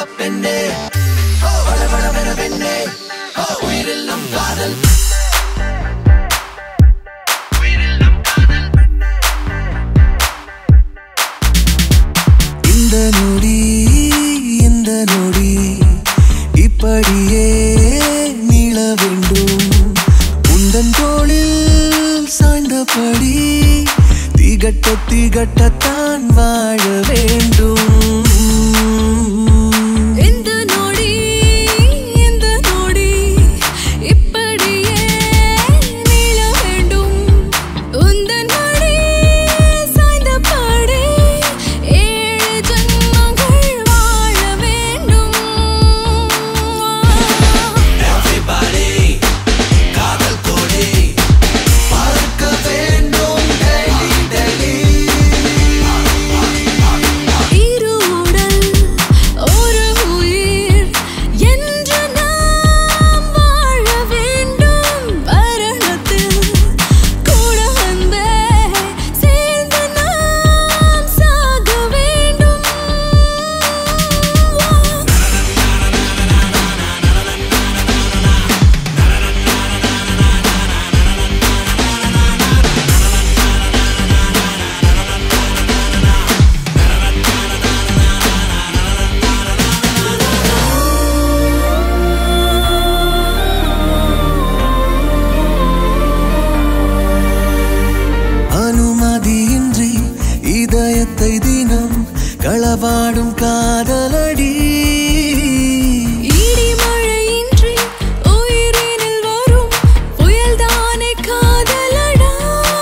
பருவ பெண்ணே வட வட வென பெண்ணே உயிரில் நம் காதல் இந்த நொடி இந்த நொடி இப்படியே மீள வேண்டும் உந்தன் தோளில் சாய்ந்தபடி திகட்ட திகட்டத்தான் வாழ வேண்டும் இந்த நொடி இந்த நொடி இப்படியே நீள வேண்டும் உந்தன் மடி சாய்ந்தபடி ஏழு ஜன்மங்கள் வாழ வேண்டும் Everybody, காதல் கோடி பறக்க வேண்டும் daily, daily. இரு உடல் ஒரு உயிர் என்று நாம் வாழ வேண்டும் மரணத்தில் கூட அன்பே சேர்ந்து நாம் சாக வேண்டும் அனுமதியின்றி இதயத்தை தினம் களவாடும் காதலடி இடி மழையின்றி உயிரினில் வரும் புயல்தானே காதலடா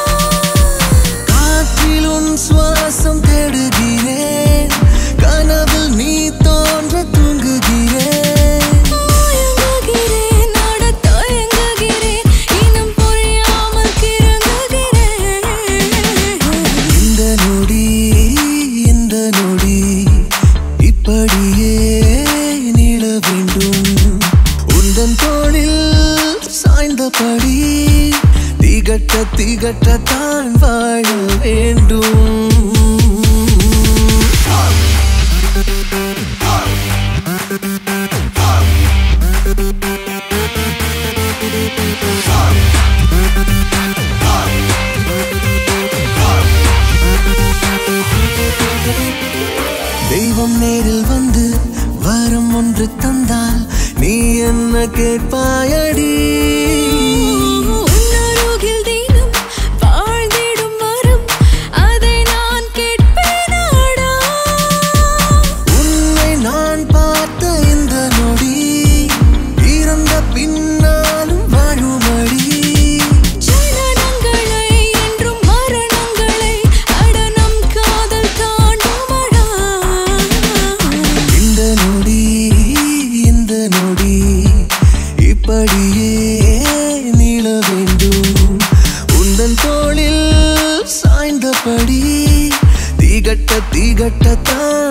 காற்றில் உன் சுவாசம் தேடுகிறேன் கனவில் நீ தோன்ற தூங்குகிறேன் மயங்குகிறேன் நாடத் தயங்குகிறேன் இன்னும் புரியாமல் கிறங்குகிறேன் இந்த நொடி இந்த நொடி இப்படியே நீள வேண்டும் உந்தன் தோளில் சாய்ந்தபடி திகட்ட திகட்டத்தான் வாழ வேண்டும் தெய்வம் நேரில் வந்து வரம் ஒன்று தந்தால் நீ என்ன கேட்பாயடி உன்னருகில் தினம் வாழ்ந்திடும் வரும் அதை நான் கேட்பேனாடா உன்னை நான் பார்த்த இந்த நொடி இறந்த பின்னாலும் வாழுமடி ஜனனங்களை என்றும் மரணங்களை அடனம் காதல் தாண்டுமடா இந்த நொடி இந்த நொடி இப்படியே நீள வேண்டும் உந்தன் தோளில் சாய்ந்தபடி திகட்ட திகட்டத்தான்